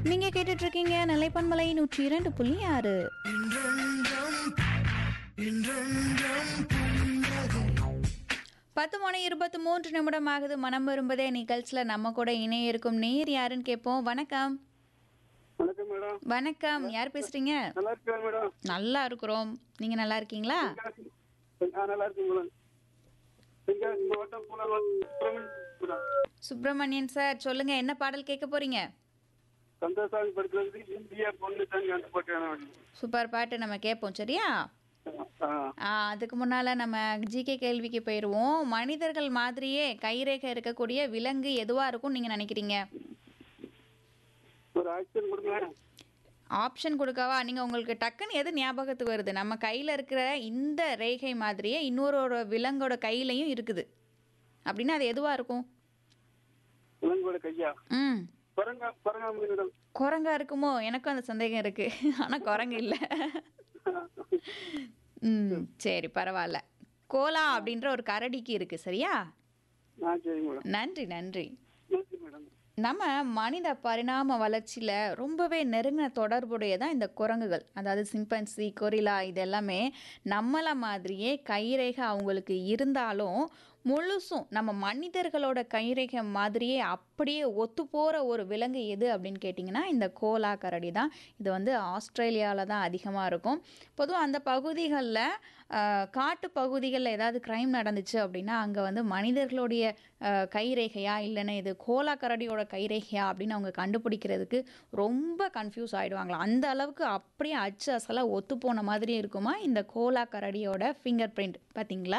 நீங்க கேட்டுட்டு இருக்கீங்க நிலைப்பன்மலை நூற்றி இரண்டு புள்ளி ஆறு பத்து மணி இருபத்தி மூன்று நிமிடம் ஆகுது மனம் விரும்புதே நிகழ்ச்சியில் நம்ம கூட இணைய இருக்கும் நேர் யாருன்னு கேட்போம் வணக்கம் வணக்கம் மேடம் வணக்கம் யார் பேசுறீங்க நல்லா இருக்கா மேடம் நல்லா இருக்கிறோம் நீங்க நல்லா இருக்கீங்களா ஆ நல்லா இருக்கு மேடம் தென்காசி மாவட்டம் பூலாவரம் மேடம் சுப்பிரமணியன் சார் சொல்லுங்க என்ன பாடல் கேட்க போறீங்க கந்தசாமி படத்துல இந்தியா பொண்ணு தாங்க அந்த பாட்டு வேணும் சூப்பர் பாட்டு நம்ம கேட்போம் சரியா ஆ ஆ, அதுக்கு முன்னால நம்ம ஜிகே கேள்விக்கு போயிடுவோம் மனிதர்கள் மாதிரியே கைரேகை இருக்கக்கூடிய விலங்கு எதுவா இருக்கும் நீங்க நினைக்கிறீங்க ஒரு ஆக்ஷன் கொடுங்க ஆப்ஷன் கொடுக்கவா நீங்க உங்களுக்கு டக்குன்னு எது ஞாபகத்துக்கு வருது நம்ம கையில இருக்கிற இந்த ரேகை மாதிரியே இன்னொரு ஒரு விலங்கோட கையிலையும் இருக்குது அப்படின்னா அது எதுவா இருக்கும் விலங்கோட கையா ம் பரங்கா பரங்காம மேடம் குரங்கா இருக்குமோ எனக்கும் அந்த சந்தேகம் இருக்கு ஆனா குரங்கு இல்லை ம் சரி பரவாயில்ல கோலா அப்படின்ற ஒரு கரடிக்கு இருக்கு சரியா ஆ சரி மேடம் நன்றி நன்றி நன்றி மேடம் நம்ம மனித பரிணாம வளர்ச்சியில் ரொம்பவே நெருங்கின தொடர்புடையதான் இந்த குரங்குகள் அதாவது சிம்பன்சி கொரிலா இது எல்லாமே நம்மளை மாதிரியே கைரேகை அவங்களுக்கு இருந்தாலும் முழுசும் நம்ம மனிதர்களோட கைரேகை மாதிரியே அப்படியே ஒத்து போகிற ஒரு விலங்கு எது அப்படின்னு கேட்டிங்கன்னா இந்த கோலா கரடி தான் இது வந்து ஆஸ்திரேலியாவில் தான் அதிகமாக இருக்கும் பொதுவாக அந்த பகுதிகளில் காட்டு பகுதிகளில் ஏதாவது க்ரைம் நடந்துச்சு அப்படின்னா அங்கே வந்து மனிதர்களுடைய அஹ், கைரேகையா இல்லைன்னா இது கோலா கரடியோட கைரேகையா அப்படின்னு அவங்க கண்டுபிடிக்கிறதுக்கு ரொம்ப கன்ஃபியூஸ் ஆகிடுவாங்களாம் அந்த அளவுக்கு அப்படியே அச்சு அசலாக ஒத்து போன மாதிரி இருக்குமா இந்த கோலா கரடியோட ஃபிங்கர் பிரிண்ட் பார்த்தீங்களா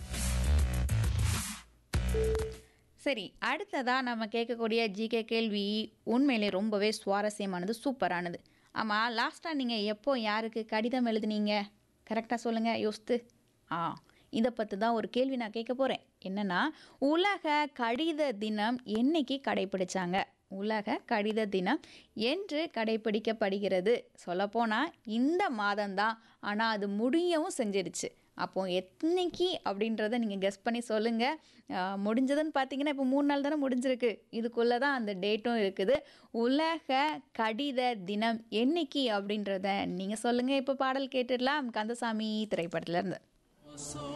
சரி அடுத்ததாக நம்ம கேட்கக்கூடிய ஜிகே கேள்வி உண்மையிலே ரொம்பவே சுவாரஸ்யமானது சூப்பரானது ஆமாம் லாஸ்ட்டாக நீங்கள் எப்போ யாருக்கு கடிதம் எழுதுனீங்க கரெக்டாக சொல்லுங்கள் யோசித்து ஆ இதை பற்றி தான் ஒரு கேள்வி நான் கேட்க போகிறேன் என்னன்னா உலக கடித தினம் என்னைக்கு கடைபிடிச்சாங்க உலக கடித தினம் என்று கடைபிடிக்கப்படுகிறது சொல்லப்போனால் இந்த மாதம்தான் ஆனால் அது முடியவும் செஞ்சிடுச்சு அப்போ எத்தனைக்கு அப்படின்றத நீங்கள் கெஸ் பண்ணி சொல்லுங்கள் முடிஞ்சதுன்னு பார்த்தீங்கன்னா இப்போ மூணு நாள் தானே முடிஞ்சிருக்கு இதுக்குள்ளே தான் அந்த டேட்டும் இருக்குது உலக கடித தினம் என்னைக்கு அப்படின்றத நீங்கள் சொல்லுங்கள் இப்போ பாடல் கேட்டுடலாம் கந்தசாமி திரைப்படத்துலேருந்து So